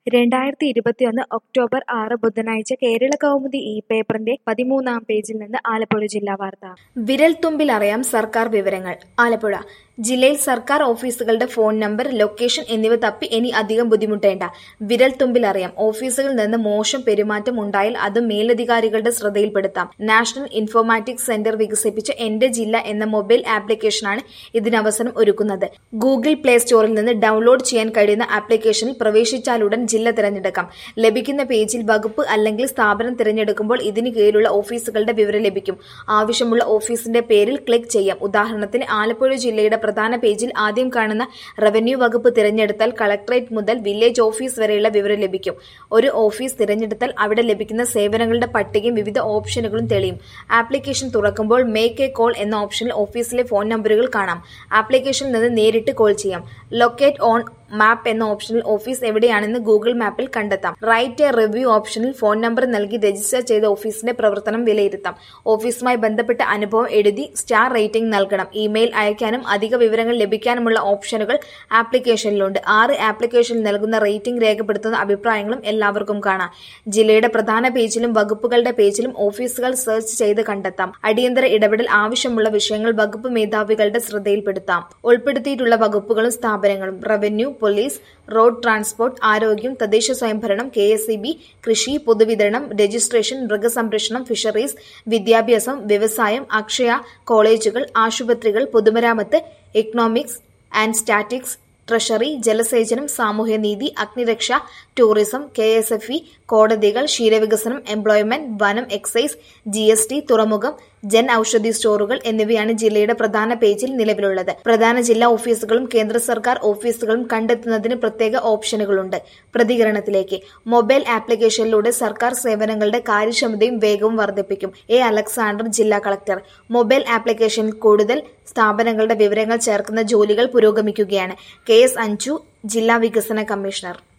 രണ്ടായിരത്തി ഇരുപത്തിയൊന്ന് ഒക്ടോബർ ആറ് ബുധനാഴ്ച കേരള കൗമുദി ഈ പേപ്പറിന്റെ പതിമൂന്നാം പേജിൽ നിന്ന് ആലപ്പുഴ ജില്ലാ വാർത്ത വിരൽ തുമ്പിലറിയാം സർക്കാർ വിവരങ്ങൾ ആലപ്പുഴ ജില്ലയിൽ സർക്കാർ ഓഫീസുകളുടെ ഫോൺ നമ്പർ ലൊക്കേഷൻ എന്നിവ തപ്പി ഇനി അധികം ബുദ്ധിമുട്ടേണ്ട വിരൽ തുമ്പിലറിയാം ഓഫീസുകളിൽ നിന്ന് മോശം പെരുമാറ്റം ഉണ്ടായാൽ അത് മേലധികാരികളുടെ ശ്രദ്ധയിൽപ്പെടുത്താം നാഷണൽ ഇൻഫോർമാറ്റിക്സ് സെന്റർ വികസിപ്പിച്ച എന്റെ ജില്ല എന്ന മൊബൈൽ ആപ്ലിക്കേഷനാണ് ഇതിനവസരം ഒരുക്കുന്നത് ഗൂഗിൾ പ്ലേ സ്റ്റോറിൽ നിന്ന് ഡൗൺലോഡ് ചെയ്യാൻ കഴിയുന്ന ആപ്ലിക്കേഷനിൽ പ്രവേശിച്ചാലുടൻ ജില്ല തിരഞ്ഞെടുക്കാം ലഭിക്കുന്ന പേജിൽ വകുപ്പ് അല്ലെങ്കിൽ സ്ഥാപനം തിരഞ്ഞെടുക്കുമ്പോൾ ഇതിന് കീഴിലുള്ള ഓഫീസുകളുടെ വിവരം ലഭിക്കും ആവശ്യമുള്ള ഓഫീസിന്റെ പേരിൽ ക്ലിക്ക് ചെയ്യാം ഉദാഹരണത്തിന് ആലപ്പുഴ ജില്ലയുടെ പ്രധാന പേജിൽ ആദ്യം കാണുന്ന റവന്യൂ വകുപ്പ് തിരഞ്ഞെടുത്താൽ കളക്ടറേറ്റ് മുതൽ വില്ലേജ് ഓഫീസ് വരെയുള്ള വിവരം ലഭിക്കും ഒരു ഓഫീസ് തിരഞ്ഞെടുത്താൽ അവിടെ ലഭിക്കുന്ന സേവനങ്ങളുടെ പട്ടികയും വിവിധ ഓപ്ഷനുകളും തെളിയും ആപ്ലിക്കേഷൻ തുറക്കുമ്പോൾ മേക്ക് എ കോൾ എന്ന ഓപ്ഷനിൽ ഓഫീസിലെ ഫോൺ നമ്പറുകൾ കാണാം ആപ്ലിക്കേഷനിൽ നിന്ന് നേരിട്ട് കോൾ ചെയ്യാം ലൊക്കേറ്റ് ഓൺ മാപ്പ് എന്ന ഓപ്ഷനിൽ ഓഫീസ് എവിടെയാണെന്ന് ഗൂഗിൾ മാപ്പിൽ കണ്ടെത്താം റൈറ്റ് എ റിവ്യൂ ഓപ്ഷനിൽ ഫോൺ നമ്പർ നൽകി രജിസ്റ്റർ ചെയ്ത ഓഫീസിന്റെ പ്രവർത്തനം വിലയിരുത്താം ഓഫീസുമായി ബന്ധപ്പെട്ട അനുഭവം എഴുതി സ്റ്റാർ റേറ്റിംഗ് നൽകണം ഇമെയിൽ അയക്കാനും അധിക വിവരങ്ങൾ ലഭിക്കാനുമുള്ള ഓപ്ഷനുകൾ ആപ്ലിക്കേഷനിലുണ്ട് ആറ് ആപ്ലിക്കേഷനിൽ നൽകുന്ന റേറ്റിംഗ് രേഖപ്പെടുത്തുന്ന അഭിപ്രായങ്ങളും എല്ലാവർക്കും കാണാം ജില്ലയുടെ പ്രധാന പേജിലും വകുപ്പുകളുടെ പേജിലും ഓഫീസുകൾ സെർച്ച് ചെയ്ത് കണ്ടെത്താം അടിയന്തര ഇടപെടൽ ആവശ്യമുള്ള വിഷയങ്ങൾ വകുപ്പ് മേധാവികളുടെ ശ്രദ്ധയിൽപ്പെടുത്താം ഉൾപ്പെടുത്തിയിട്ടുള്ള വകുപ്പുകളും സ്ഥാപനങ്ങളും റവന്യൂ പോലീസ് റോഡ് ട്രാൻസ്പോർട്ട് ആരോഗ്യം തദ്ദേശ സ്വയംഭരണം കെ എസ് ഇ ബി കൃഷി പൊതുവിതരണം രജിസ്ട്രേഷൻ മൃഗസംരക്ഷണം ഫിഷറീസ് വിദ്യാഭ്യാസം വ്യവസായം അക്ഷയ കോളേജുകൾ ആശുപത്രികൾ പൊതുമരാമത്ത് എക്കണോമിക്സ് ആൻഡ് സ്റ്റാറ്റിക്സ് ട്രഷറി ജലസേചനം സാമൂഹ്യനീതി അഗ്നിരക്ഷ tourism K S F E കോടതികൾ ക്ഷീരവികസനം എംപ്ലോയ്മെന്റ് വനം എക്സൈസ് ജി എസ് ടി തുറമുഖം ജൻ ഔഷധി സ്റ്റോറുകൾ എന്നിവയാണ് ജില്ലയുടെ പ്രധാന പേജിൽ നിലവിലുള്ളത് പ്രധാന ജില്ലാ ഓഫീസുകളും കേന്ദ്ര സർക്കാർ ഓഫീസുകളും കണ്ടെത്തുന്നതിന് പ്രത്യേക ഓപ്ഷനുകളുണ്ട് പ്രതികരണത്തിലേക്ക് മൊബൈൽ ആപ്ലിക്കേഷനിലൂടെ സർക്കാർ സേവനങ്ങളുടെ കാര്യക്ഷമതയും വേഗവും വർദ്ധിപ്പിക്കും എ അലക്സാണ്ടർ ജില്ലാ കളക്ടർ മൊബൈൽ ആപ്ലിക്കേഷനിൽ കൂടുതൽ സ്ഥാപനങ്ങളുടെ വിവരങ്ങൾ ചേർക്കുന്ന ജോലികൾ പുരോഗമിക്കുകയാണ് കെ എസ് അഞ്ചു ജില്ലാ വികസന കമ്മീഷണർ